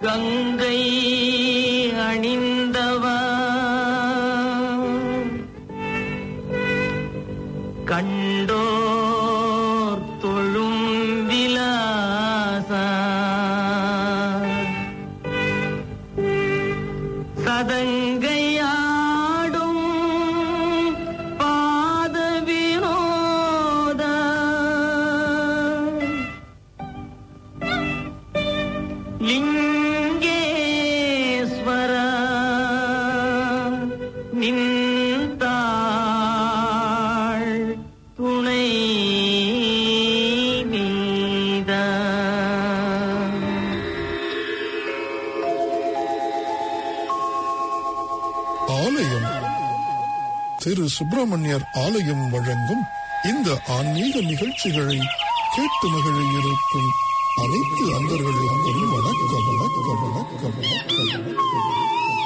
கங்கை அணிந்தவா கண்டோர் தொழும் விலாசா சதங்கையாடும் பாத வினோதா லிங்கேஸ்வர நின்றாள் துணை நீதா ஆலயம் திரு சுப்பிரமணியர் ஆலயம் வழங்கும் இந்த ஆன்மீக நிகழ்ச்சிகளை கேட்டு மகிழ இருக்கும் அனைத்து அன்பர்களுக்கும் வணக்கம் வணக்கம் வணக்கம் வணக்கம் வணக்கம்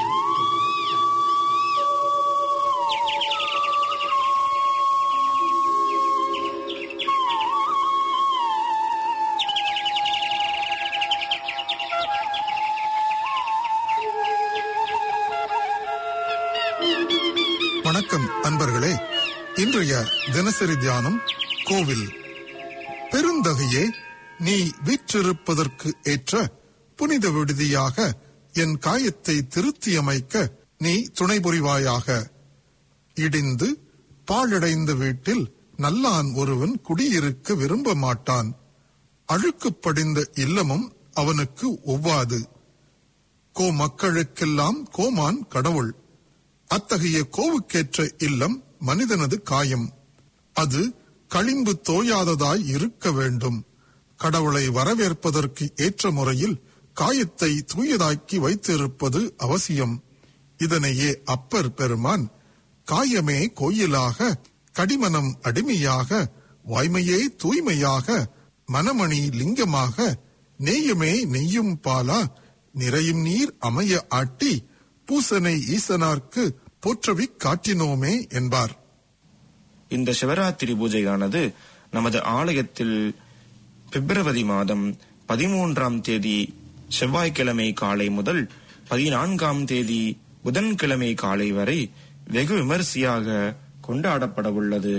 வணக்கம் அன்பர்களே இன்றைய தினசரி தியானம் கோவில் பெருந்தகையே நீ வீற்றிருப்பதற்கு ஏற்ற புனித விடுதியாக என் காயத்தை திருத்தியமைக்க நீ துணை புரிவாயாக இடிந்து பாழடைந்த வீட்டில் நல்லான் ஒருவன் குடியிருக்க விரும்ப மாட்டான் அழுக்கு படிந்த இல்லமும் அவனுக்கு ஒவ்வாது கோ மக்களுக்கெல்லாம் கோமான் கடவுள் அத்தகைய கோவுக்கேற்ற இல்லம் மனிதனது காயம் அது களிம்பு தோயாததாய் இருக்க வேண்டும் கடவுளை வரவேற்பதற்கு ஏற்ற முறையில் காயத்தை தூயதாக்கி வைத்திருப்பது அவசியம் இதனையே அப்பர் பெருமான் காயமே கோயிலாக கடிமனம் அடிமையாக வாய்மையே தூய்மையாக மனமணி லிங்கமாக நேயமே நெய்யும் பாலா நிறையும் நீர் அமைய ஆட்டி பூசனை ஈசனார்க்கு போற்றவிக் காட்டினோமே என்பார் இந்த சிவராத்திரி பூஜையானது நமது ஆலயத்தில் பிப்ரவரி மாதம் பதிமூன்றாம் தேதி செவ்வாய்க்கிழமை காலை முதல் பதினான்காம் தேதி புதன்கிழமை காலை வரை வெகு விமரிசையாக கொண்டாடப்பட உள்ளது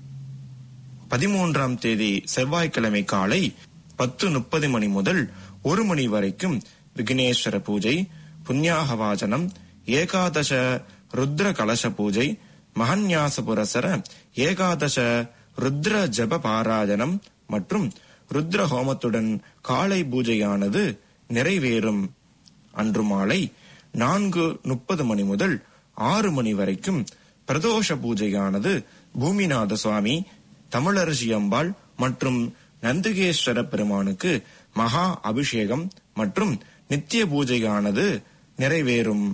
பதிமூன்றாம் தேதி செவ்வாய்க்கிழமை காலை பத்து முப்பது மணி முதல் ஒரு மணி வரைக்கும் விக்னேஸ்வர பூஜை புண்ணியாகவாசனம் ஏகாதச ருத்ர கலச பூஜை மகன்யாச புரசர ஏகாதச ருத்ர ஜப பாராயணம் மற்றும் ருத்ர ஹோமத்துடன் காலை பூஜையானது நிறைவேறும் அன்று மாலை நான்கு முப்பது மணி முதல் ஆறு மணி வரைக்கும் பிரதோஷ பூஜையானது பூமிநாத சுவாமி தமிழரசி அம்பாள் மற்றும் நந்திகேஸ்வர பெருமானுக்கு மகா அபிஷேகம் மற்றும் நித்திய பூஜையானது நிறைவேறும்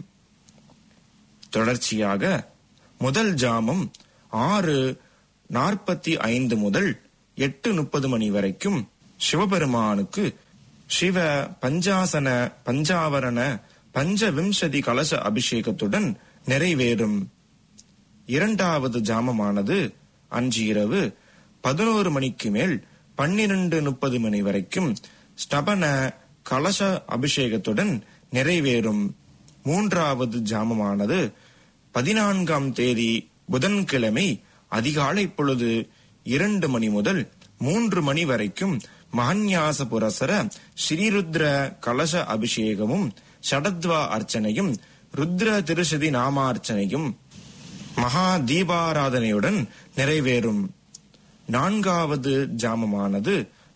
தொடர்ச்சியாக முதல் ஜாமம் ஆறு நாற்பத்தி ஐந்து முதல் எட்டு முப்பது மணி வரைக்கும் சிவபெருமானுக்கு சிவ பஞ்சாசன பஞ்சாவரண பஞ்சவிம்சதி கலச அபிஷேகத்துடன் நிறைவேறும் இரண்டாவது ஜாமமானது அன்று இரவு பதினோரு மணிக்கு மேல் பன்னிரண்டு முப்பது மணி வரைக்கும் ஸ்டபன கலச அபிஷேகத்துடன் நிறைவேறும் மூன்றாவது ஜாமமானது பதினான்காம் தேதி புதன்கிழமை அதிகாலை பொழுது இரண்டு மணி முதல் மூன்று மணி வரைக்கும் மகன்யாச புரசர ஸ்ரீருத்ர கலச அபிஷேகமும் ஷடத்வா அர்ச்சனையும் ருத்ர திருஷதி நாமார்ச்சனையும் மகா தீபாராதனையுடன் நிறைவேறும் நான்காவது ஜாமமானது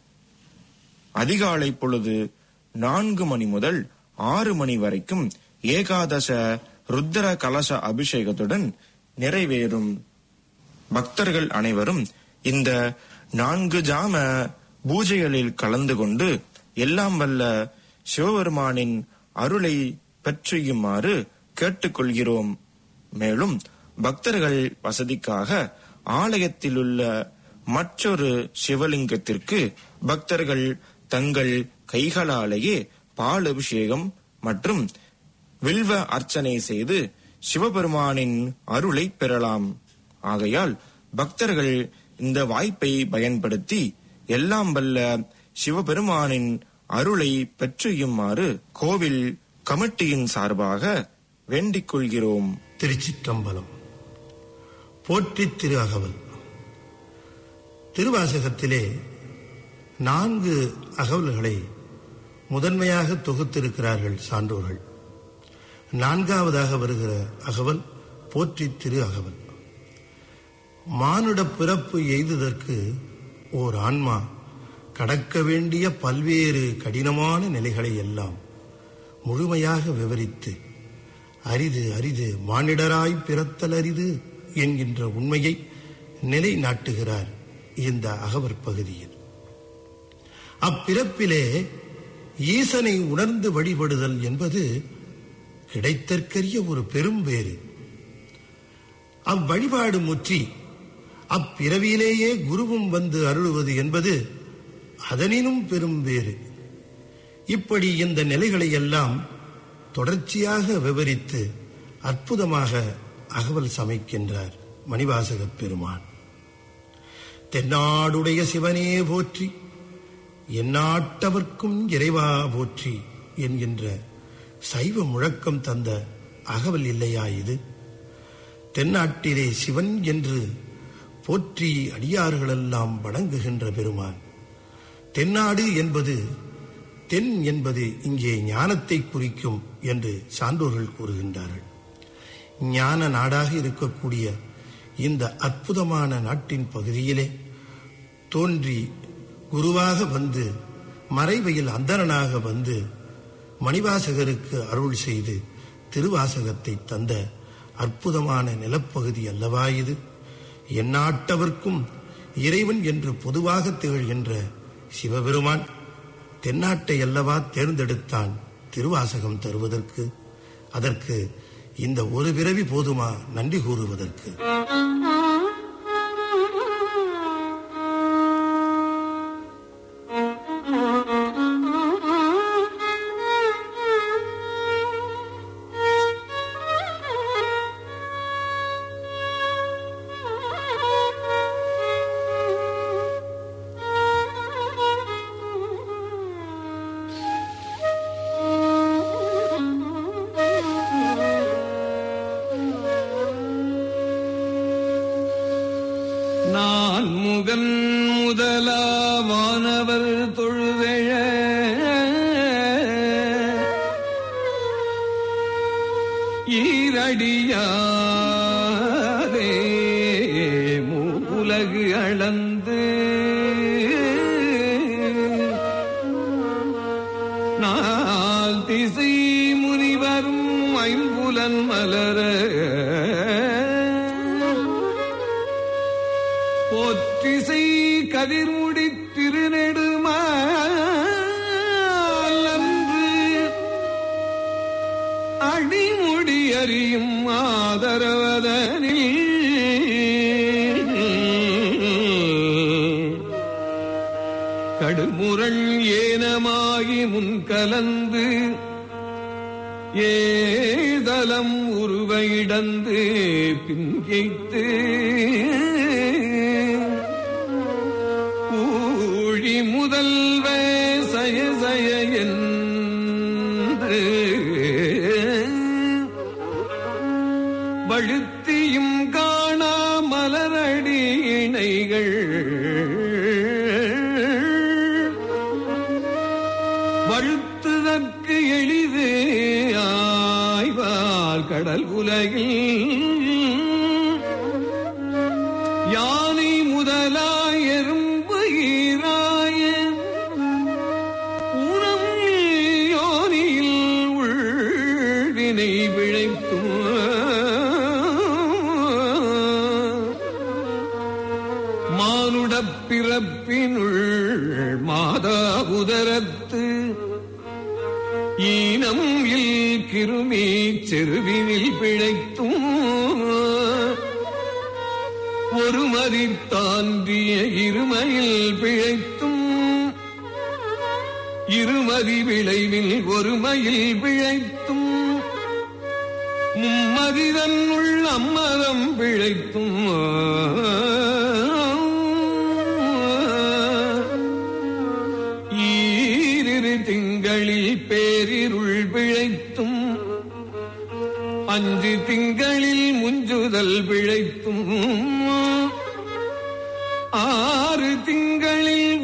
அதிகாலை பொழுது நான்கு மணி முதல் ஆறு மணி வரைக்கும் ஏகாதச ருத்ர கலச அபிஷேகத்துடன் நிறைவேறும் பக்தர்கள் அனைவரும் இந்த நான்கு ஜாம பூஜைகளில் கலந்து கொண்டு எல்லாம் வல்ல சிவபெருமானின் அருளை பெற்றியுமாறு கேட்டுக்கொள்கிறோம் மேலும் பக்தர்கள் வசதிக்காக ஆலயத்தில் உள்ள மற்றொரு சிவலிங்கத்திற்கு பக்தர்கள் தங்கள் கைகளாலேயே பால் அபிஷேகம் மற்றும் வில்வ அர்ச்சனை செய்து சிவபெருமானின் அருளை பெறலாம் ஆகையால் பக்தர்கள் இந்த வாய்ப்பை பயன்படுத்தி எல்லாம் வல்ல சிவபெருமானின் அருளை பெற்றியுமாறு கோவில் கமிட்டியின் சார்பாக வேண்டிக் கொள்கிறோம் திருச்சிற்றம்பலம் போற்றி திரு அகவல் திருவாசகத்திலே நான்கு அகவல்களை முதன்மையாக தொகுத்திருக்கிறார்கள் சான்றோர்கள் நான்காவதாக வருகிற அகவல் போற்றி திரு அகவல் மானுட பிறப்பு எய்துதற்கு ஓர் ஆன்மா கடக்க வேண்டிய பல்வேறு கடினமான நிலைகளை எல்லாம் முழுமையாக விவரித்து அரிது அரிது மானிடராய் பிறத்தல் அரிது என்கின்ற உண்மையை நிலைநாட்டுகிறார் இந்த அகவர் பகுதியில் அப்பிறப்பிலே ஈசனை உணர்ந்து வழிபடுதல் என்பது கிடைத்தற்கரிய ஒரு பெரும் பேறு அவ்வழிபாடு முற்றி அப்பிறவியிலேயே குருவும் வந்து அருளுவது என்பது அதனினும் பெரும் வேறு இப்படி இந்த நிலைகளை எல்லாம் தொடர்ச்சியாக விவரித்து அற்புதமாக அகவல் சமைக்கின்றார் மணிவாசகப் பெருமான் தென்னாடுடைய சிவனே போற்றி எந்நாட்டவர்க்கும் இறைவா போற்றி என்கின்ற சைவ முழக்கம் தந்த அகவல் இல்லையா இது தென்னாட்டிலே சிவன் என்று போற்றி அடியார்களெல்லாம் வணங்குகின்ற பெருமான் தென்னாடு என்பது தென் என்பது இங்கே ஞானத்தை குறிக்கும் என்று சான்றோர்கள் கூறுகின்றார்கள் ஞான நாடாக இருக்கக்கூடிய இந்த அற்புதமான நாட்டின் பகுதியிலே தோன்றி குருவாக வந்து மறைவையில் அந்தரனாக வந்து மணிவாசகருக்கு அருள் செய்து திருவாசகத்தை தந்த அற்புதமான நிலப்பகுதி அல்லவா இது எந்நாட்டவர்க்கும் இறைவன் என்று பொதுவாக திகழ்கின்ற சிவபெருமான் தென்னாட்டை அல்லவா தேர்ந்தெடுத்தான் திருவாசகம் தருவதற்கு அதற்கு இந்த ஒரு பிறவி போதுமா நன்றி கூறுவதற்கு நான் முகன் முதலாவானவர் தொழுதெழ ஈரடியாரே மூலகு அளந்து நாள் திசை முனிவரும் ஐம்புலன் மலர போற்றிசை கதிர்முடி திருநெடுமாலன்று அடிமுடி அறியும் ஆதரவதனில் கடுமுரண் ஏனமாகி முன்கலந்து ஏதலம் உருவ இடந்து பின்கைத்து ஊழி முதல்வ சய சய என்று வழுத்தியும் காணா மலரடி இணைகள் வழுத்துதற்கு எளிது ஆய்வார் கடல் உலகில் யானை முதலாய் எறும்பு ஈராய உணம் யோனியில் உள்வினை விழைத்தும் மானுடப் பிறப்பினுள் மாதா உதரத்து ஈனம் இல் கிருமி செருவினில் பிழைத்தும் ஒரு மதி தாண்டிய இருமையில் பிழைத்தும் இருமதி விளைவில் ஒருமையில் பிழைத்தும் மும்மதிதன்னுள் அம்மரம் பிழைத்தும் ஈரிரு பிழைத்தும் அஞ்சு திங்களில் முஞ்சுதல் பிழைத்தும் ஆறு திங்களில்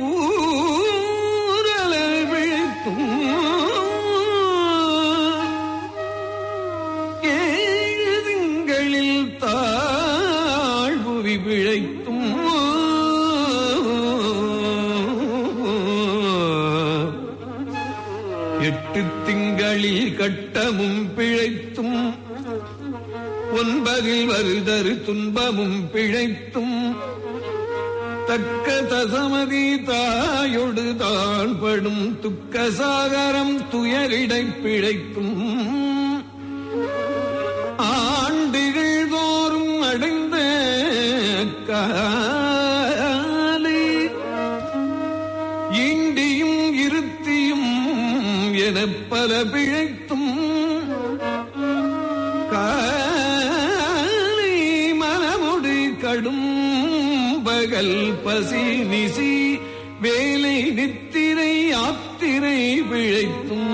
ஊரலல் பிழைத்தும் ஏழு திங்களில் தாழ்வுவி பிழைத்தும் எட்டு திங்களில் கட்டமும் பிழைத்தும் ஒன்பதில் வருதரு துன்பமும் பிழைத்தும் தக்க தசமதி தாயொடு தான் படும் துக்க சாகரம் துயரிடை பிழைக்கும் ஆண்டுகள் தோறும் அடைந்த காலை இண்டியும் இருத்தியும் என பல பிழைத்தும் காலை மனமுடு கடும் பகல் பசி நிசி வேலை நித்திரை ஆத்திரை பிழைத்தும்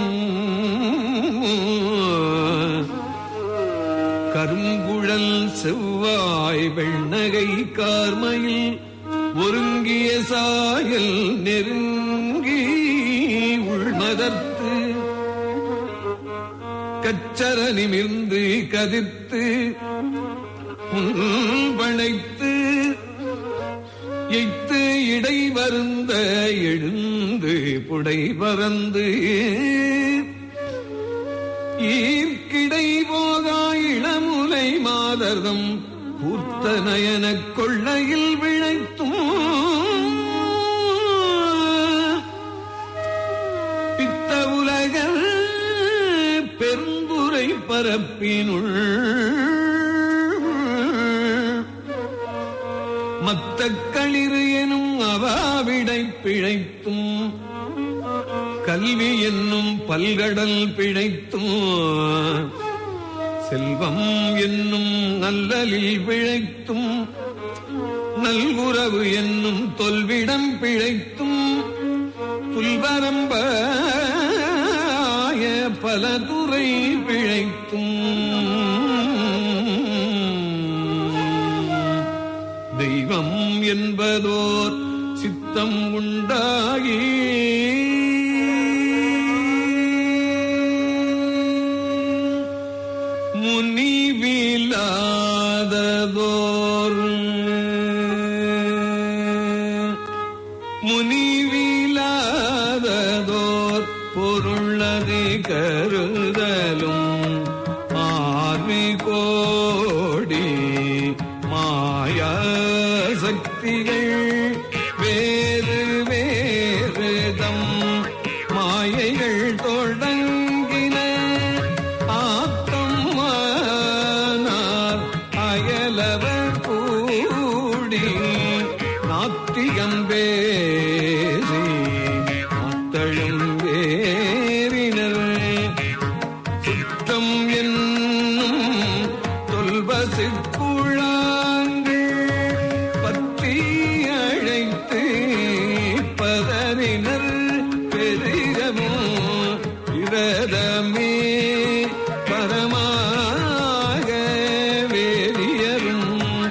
கருங்குழல் செவ்வாய் வெண்ணகை கார்மையில் ஒருங்கிய சாயல் நெருங்கி உள்மதர்த்து கச்சர நிமிர்ந்து கதிர்த்து பழைத்து எய்த்து இடை வருந்த எழுந்து புடை பறந்து ஈர்க்கிடை போகா இளமுலை மாதர்தம் பூர்த்த நயனக் கொள்ளையில் விழைத்தும் பித்த உலகல் பெருந்துரை பரப்பினுள் மத்த களிறு எனும் அவாவிடை பிழைத்தும் கல்வி என்னும் பல்கடல் பிழைத்தும் செல்வம் என்னும் நல்லலில் பிழைத்தும் நல்குறவு என்னும் தொல்விடம் பிழைத்தும் புல்வரம்பாய பல துறை பிழைத்தும் தெய்வம் என்பதோர் சித்தம் உண்டாகி முனிவிலாததோர் முனிவிலாததோர் பொருளது கருதலும் ஆர்வி கோடி மாயா சக்திகள் வேறு வேறு தம் மாயைகள் தொடங்கின ஆத்தம் ஆனார் அயலவர் கூடி நாத்திகம் பேசி அத்தழும் வேறினர் சுத்தம் என்னும் தொல்பசிக்குழாங்கள் பற்றி அழைத்து பதறினர் பெரிதமும் விரதமே பரமாக வேலியரும்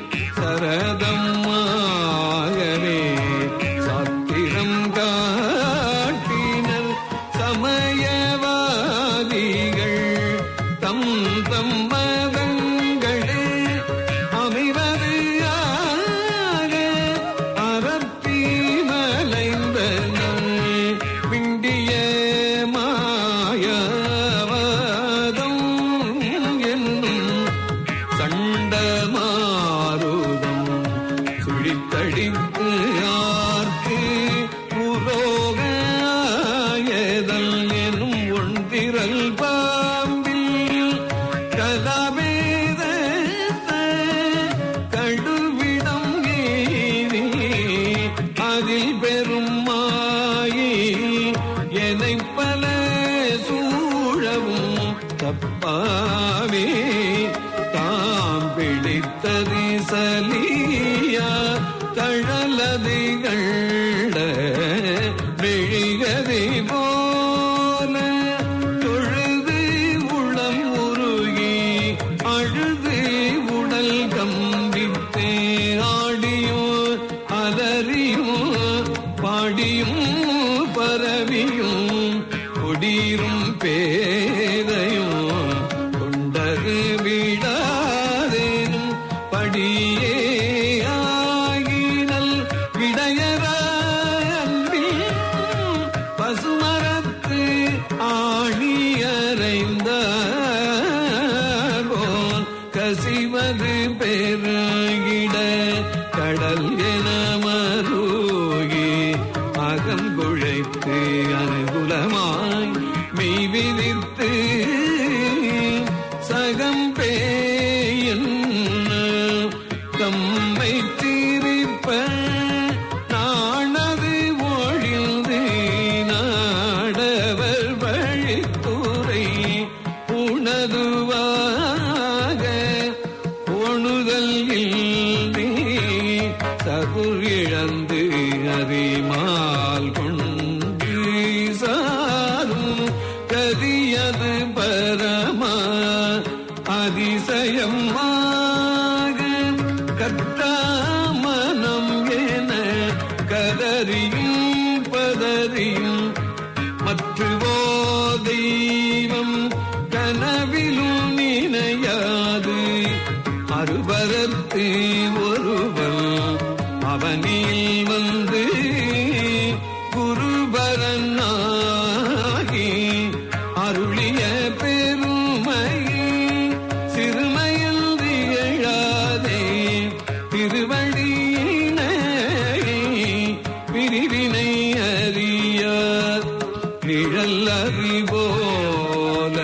சரதமாகவே சாத்திரம் காட்டினர் சமயவாதிகள் தம் தம் மதங்களே அமைவது ஆக அறத்தி மலைந்தனர் விண்டிய மாயவாதம் என்னும் சண்டமாருதம் சுழித்தடித்து ஆர்க்கு உரோகாயதல் எனும் ஒன்றிரல் பாம்பில் கலவேத கடுவிடம் ஏறி அதில் பெரும் மாயி எனை பல சூழவும் தப்பாவே தாம் பிடித்தது சலியா தழலதைகள் விழிகதை போல தொழுது அது பெருகிட கடல் என மருகி அகம் குழைத்து அனுகுலமாய் மெய் விதித்து சகம் பேயன் தம்மை தீரிப்ப நாணது ஒழிந்து நாடவர் வழித்துறை உணதுவாக ஒணுதல் இல்லை தகுர் இழந்து அறிமால் கொண்டு சாரும் கதியது பரமா அதிசயமாக கத்தாமனம் என கதறியும் பதறியும் மற்றுவோ தெய்வம் கனவிலும் நினையாது அருபரத்து ஒருவன் அவனில் வந்து குருபரனாகி அருளிய பெருமை சிறுமையில் திகழாதே திருவடியினை பிரிவினை அறியார் நிழல் அறிவோல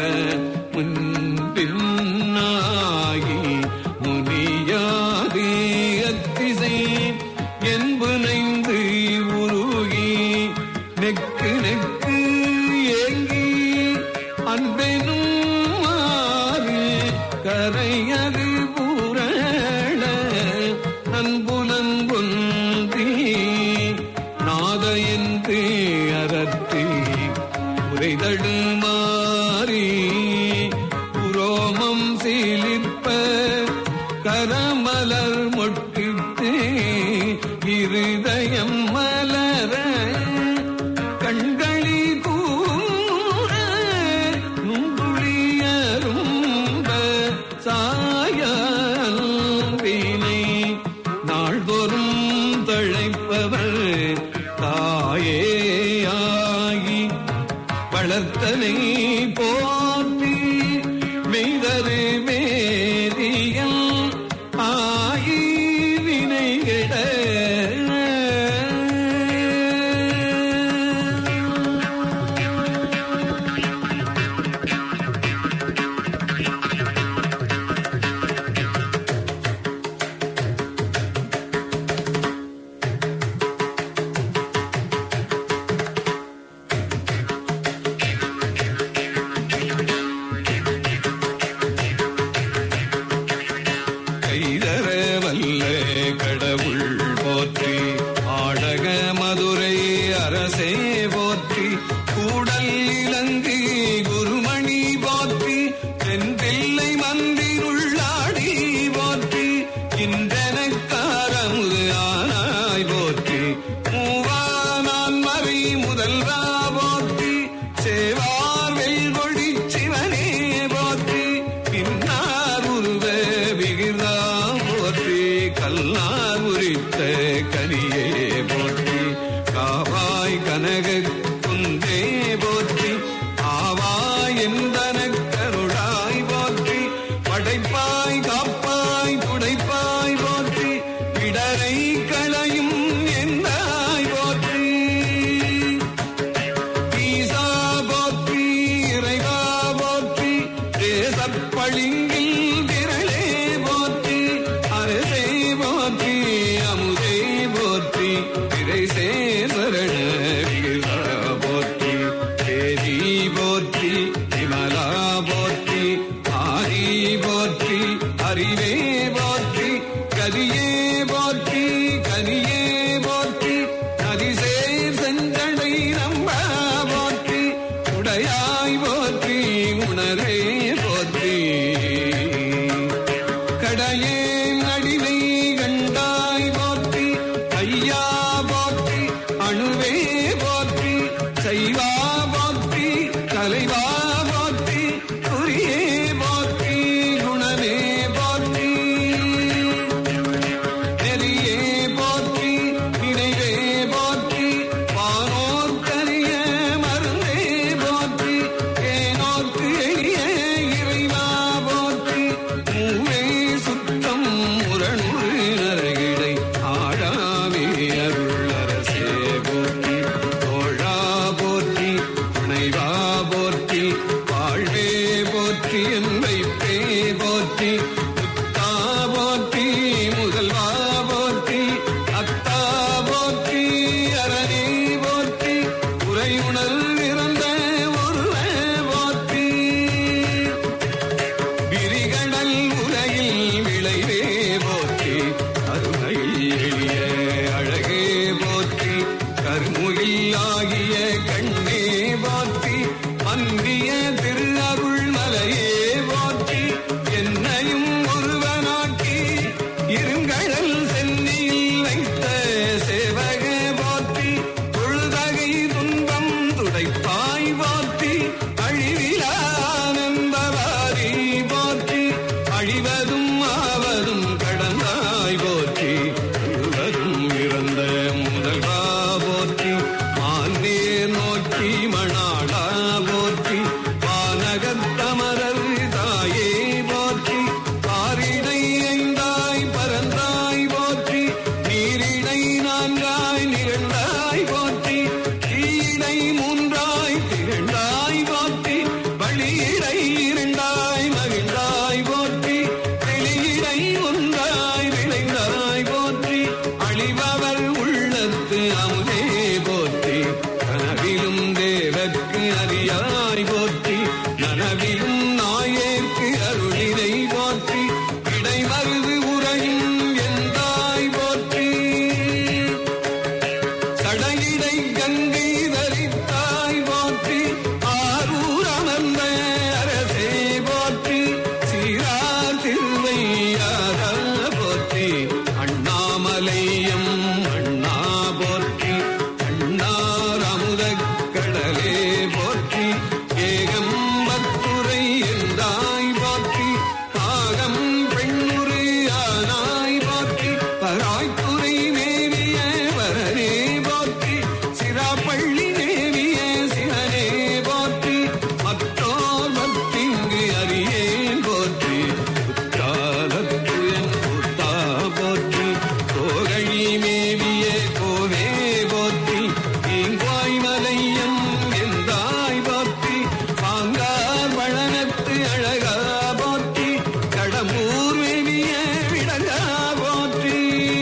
முன்பின்னாகி முனியாது அத்திசை என்புனைந்து உருகி நெக்கு நெக்கு ஏங்கி அன்பெனும் மாறு கரையது பூரண அன்புலன் ஒன்றி நாதையன்று அறற்றி உரைதடு மாறி புரோமம் சீலிப்ப கரமலர் மொட்டித்து இருதயம் மலர கண்களி கூற நுங்குழியரும்ப சாயல்வினை நாள்தோறும் தழைப்பவர் தாயேயாகி வளர்த்தனை போற்றி மெய்தரு மேதியம் ஆயி வினைகிட கைதர வல்ல கடவுள் போற்றி ஆடக மதுரை அரசே போற்றி கூடல் இலங்கு குருமணி போற்றி செந்தில்லை மந்திருள்ளாடி போற்றி இன்றனக்காரமுது ஆனாய் போற்றி மூவானான் மறை முதல்வா போற்றி சேவார் வெல்கொடி சிவனே போற்றி பின்னார் உருவ விகிதா போற்றி கல்லார் உரித்த கனியே போற்றி காவாய் கனக குந்தே போற்றி ஆவாய் எந்தனக் கருளாய் போற்றி படைப்பாய் காப்பாய் துடைப்பாய் போற்றி இடரை களையும் எந்தாய் போற்றி ஈசா போற்றி இறைவா போற்றி தேசப்பளிங்கில் திரளே போற்றி அரசே போற்றி அமுதே போற்றி திரைசே சரண விகிதா போற்றி தேதி போற்றி விமலா போற்றி ஆரி போற்றி அறிவே போற்றி கதியே போற்றி கனியே போற்றி நதிசேர் செஞ்சடை நம்ப போற்றி உடையாய் போற்றி உணரே போற்றி கடையே நடிவை கண்டாய் போற்றி ஐயா போற்றி அணுவே போற்றி செய்வா போற்றி தலைவா போற்றி குறியே போற்றி குணமே போற்றி நெறியே போற்றி நினைவே போற்றி வானோர்க்கரிய மருந்தே போற்றி ஏனோர்க்கு எளிய இறைவா போற்றி என் வைப்பே போற்றி முத்தா போற்றி முதல்வா போற்றி அத்தா போற்றி அரணி போற்றி உரையுணல் இறந்த ஒருவ போற்றி விரிகடல் உலகில் விளைவே போற்றி அருமையில் எளிய அழகே போற்றி கருமுகில் ஆகிய கண்ணே போற்றி மந்திய திருஅருள் மலையே போற்றி என்னையும் ஒருவனாக்கி இருங்கடல் சென்னியில் வைத்த சேவக போற்றி தொழுதகை துன்பம் துடைப்பாய் போற்றி அழிவிலானந்தவாரி போற்றி அழிவதும் ஆவதும் கடந்தாய் போற்றி முழுவதும் இறந்த முதல்வா போற்றி மான்னேர் நோக்கி மணாளா போற்றி வானகத்தமரர் தாயே போற்றி பாரிடை ஐந்தாய் பரந்தாய் போற்றி நீரிடை நான்காய் நிகழ்ந்தாய் போற்றி தீயிடை மூன்றாய் திகழ்ந்தாய் போற்றி வழியிடை இரண்டாய் மகிழ்ந்தாய் போற்றி வெளியிடை ஒன்றாய் விளைந்தாய் போற்றி அழிபவர் உள்ளத்து அமுதே போற்றி கனவிலும் தேவர்க்கு அறியாய் போற்றி நனவிலும் நாயேற்கு அருளினை போற்றி இடைமருது உரையும் எந்தாய் போற்றி சடையிடை கங்கை தரித்தாய் போற்றி ஆரூர் அமர்ந்த அரசே போற்றி சீரார் திருவையாரா போற்றி அண்ணாமலையம் அண்ணா போற்றி அண்ணார் அமுதக் கடலே போற்றி ஏகம்பத்துரை என்றாய் போற்றி பாகம் பெண்ணுரு ஆனாய் போற்றி பராய்த்துறை மேவிய வரனே போற்றி சிராப்பள்ளி மேவிய சிவனே போற்றி மற்றோர் மத்திங்கு அறியேன் போற்றி குற்றாலத்து என் கூத்தா போற்றி கோகழி மேவிய கோவே போற்றி தீங்காய் மலையம் எந்தாய் போற்றி பாங்கார் வளனத்து அழகா போற்றி கடம்பூர் மேவிய விடங்கா போற்றி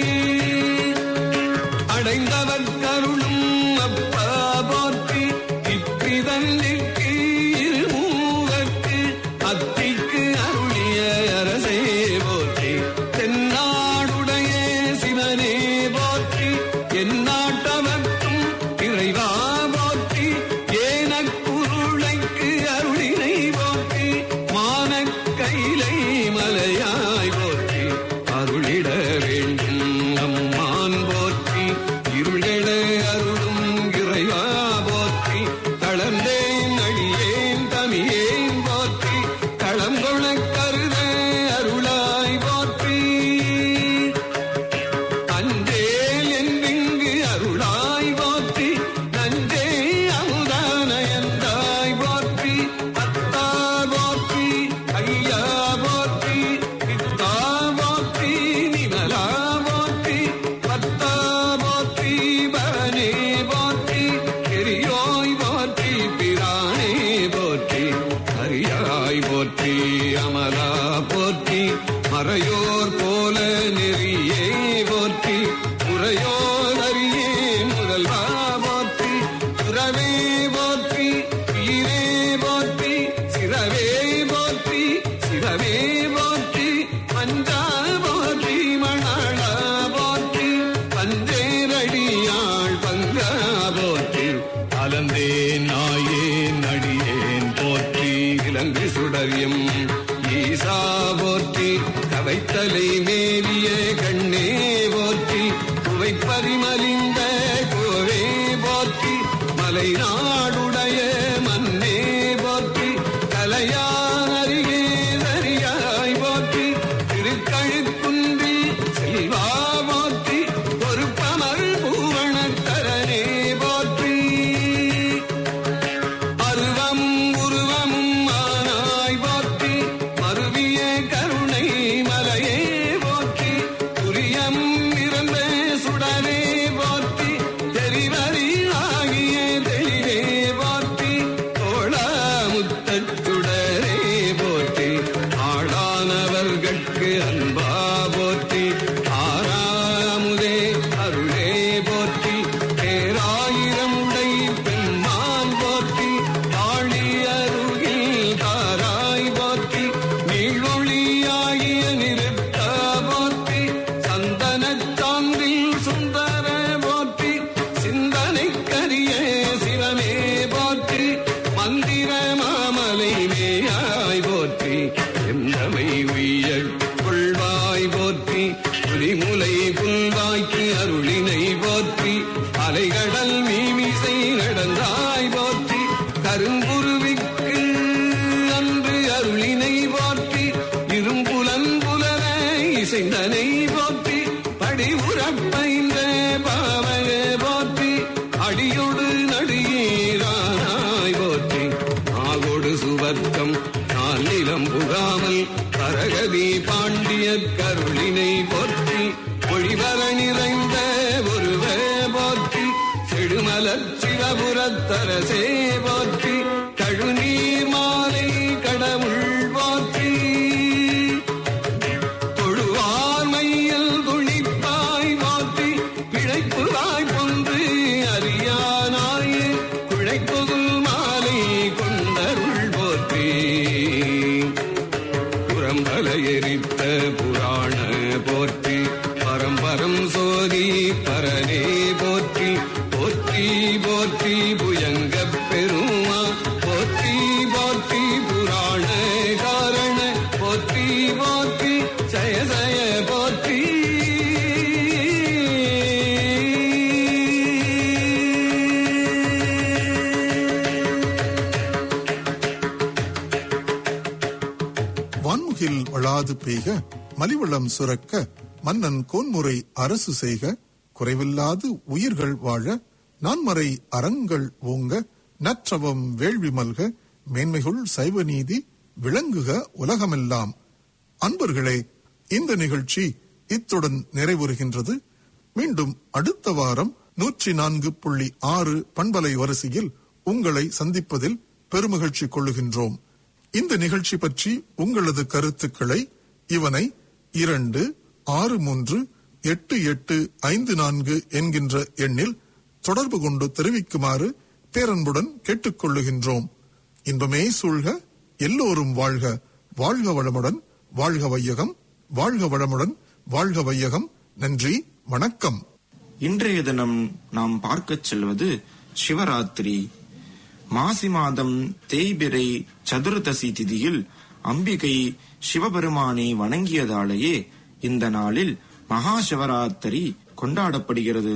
அடைந்தவர் கருளும் அப்பா போற்றி இப்பிதன்னிற்கு இருமூவர்க்கு அத்திக்கு அருளிய அரசே போற்றி தென்னாடுடைய சிவனே போற்றி எந்நாட்டவர்க்கும் இறைவா போற்றி ஏனக்குருளைக்கு அருளினை போற்றி மானக் கைலை மலையாய் போற்றி அருளிட வேண்டும் அம்மான் போற்றி இருளெட அருளும் இறைவா போற்றி தளர்ந்தேன் அடியேன் தமியேன் போற்றி களங்கொள கருத அருளாய் போற்றி அன்றேல் என்றிங்கு அருளாய் போற்றி நன்றே அமுதானயந்தாய் போற்றி அத்தா போற்றி ஐயா போற்றி பித்தா போற்றி நிமலா போற்றி பத்தா போற்றி பவனே போற்றி பெரியோய் போற்றி பிரானே போற்றி ஹரியாய் போற்றி அமலா போற்றி மறையோர் போல நெறியே போற்றி உரையோர் அறியே முதல்வா போற்றி புறவே போற்றி வீரே போற்றி சிறவே போற்றி சிவவே போற்றி பஞ்சா போற்றி மணாளா போற்றி பஞ்சேரடியாள் பங்கா போற்றி அலந்தேன் நாயேன் அடியேன் போற்றி இலங்கு சுடரியம் ஈசா போற்றி கவைத்தலை மேவிய கண்ணே போற்றி குவைப்பரிமலிந்த கோவே போற்றி மலை நாடுடைய மன்னே போற்றி கலையான் அருகே சரியாய் போற்றி திருக்கழுக்குன்றில் செல்வா போற்றி பொறுப்பமர் பூவணத்தரனே போற்றி அருவம் உருவம் ஆனாய் போற்றி மருவிய கருணை மலையே போற்றி துரியம் இறந்த சுடரே போற்றி தெரிவரி ஆகிய தெளிவே போற்றி எந்தமை உய்ய கொள்வாய் போற்றி புலிமுலை புல்வாய்க்கு அருளினை போற்றி அலைகடல் மீமிசை நடந்தாய் போற்றி கருங்குருவிக்கு அன்று அருளினை போற்றி இரும்புலன் புலர இசைந்தனை போற்றி படி உறப்பைந்த பாவக போற்றி அடியொடு நடிகீரானாய் போற்றி ஆகொடு சுவர்க்கம் நான் நிலம் புகாமல் கரகதி பாண்டிய கருளினை போற்றி ஒளிவர நிறைந்த ஒருவ போற்றி செடுமலர் சிவபுரத்தரசே போற்றி கழுநீர் மாலை கடவுள் போற்றி தொழுவார் மையில் துணிப்பாய் மாற்றி பிழைப்புவாய் பொன்று அறியானாய் குழைப்புகுல் மாலை கொண்டருள் போற்றி புறம்பல எரித்த புராண போற்றி பரம்பரம் சோதி பரனே போற்றி போற்றி போற்றி புயங்க பெருமா போற்றி போற்றி புராண காரண போற்றி போற்றி ஜய ஜய போற்றி வான்முகில் வளாது பெய்க மலிவளம் சுரக்க மன்னன் கோன்முறை அரசு செய்க குறைவில்லாது உயிர்கள் வாழ நான்மறை அறங்கள் ஓங்க நற்றவம் வேள்வி மல்க மேன்மைகுள் சைவ நீதி விளங்குக உலகமெல்லாம் அன்பர்களே இந்த நிகழ்ச்சி இத்துடன் நிறைவுறுகின்றது மீண்டும் அடுத்த வாரம் நூற்றி நான்கு புள்ளி ஆறு பண்பலை வரிசையில் உங்களை சந்திப்பதில் பெருமகிழ்ச்சி கொள்ளுகின்றோம் இந்த நிகழ்ச்சி பற்றி உங்களது கருத்துக்களை இவனை இரண்டு ஆறு மூன்று எட்டு எட்டு ஐந்து நான்கு என்கின்ற எண்ணில் தொடர்பு கொண்டு தெரிவிக்குமாறு பேரன்புடன் கேட்டுக்கொள்ளுகின்றோம் இன்பமே சூழ்க எல்லோரும் வாழ்க வாழ்க வளமுடன் வாழ்க வையகம் வாழ்க வளமுடன் வாழ்க வையகம் நன்றி வணக்கம் இன்றைய தினம் நாம் பார்க்கச் செல்வது சிவராத்திரி மாசி மாதம் தேய்பிரை சதுர்தசி திதியில் அம்பிகை சிவபெருமானை வணங்கியதாலேயே இந்த நாளில் மகா சிவராத்திரி கொண்டாடப்படுகிறது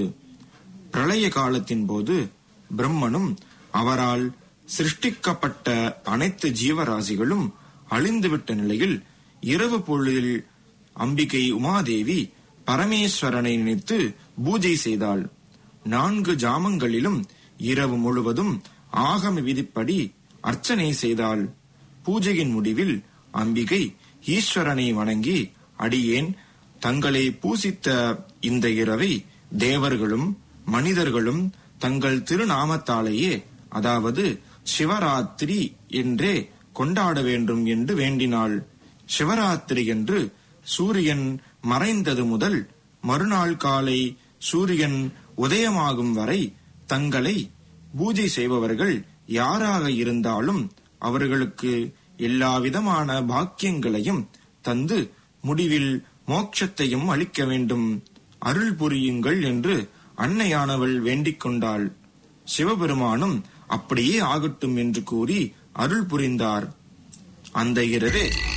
பிரளய காலத்தின் போது பிரம்மனும் அவரால் சிருஷ்டிக்கப்பட்ட அனைத்து ஜீவராசிகளும் அழிந்துவிட்ட நிலையில் இரவு பொழுதில் அம்பிகை உமாதேவி பரமேஸ்வரனை நினைத்து பூஜை செய்தாள் நான்கு ஜாமங்களிலும் இரவு முழுவதும் ஆகம விதிப்படி அர்ச்சனை செய்தாள் பூஜையின் முடிவில் அம்பிகை ஈஸ்வரனை வணங்கி அடியேன் தங்களை பூசித்த இந்த இரவை தேவர்களும் மனிதர்களும் தங்கள் திருநாமத்தாலேயே அதாவது சிவராத்திரி என்றே கொண்டாட வேண்டும் என்று வேண்டினாள் சிவராத்திரி என்று சூரியன் மறைந்தது முதல் மறுநாள் காலை சூரியன் உதயமாகும் வரை தங்களை பூஜை செய்பவர்கள் யாராக இருந்தாலும் அவர்களுக்கு எல்லாவிதமான பாக்கியங்களையும் தந்து முடிவில் மோட்சத்தையும் அளிக்க வேண்டும் அருள் புரியுங்கள் என்று அன்னையானவள் வேண்டிக் கொண்டாள் சிவபெருமானும் அப்படியே ஆகட்டும் என்று கூறி அருள் புரிந்தார் அந்த இரவே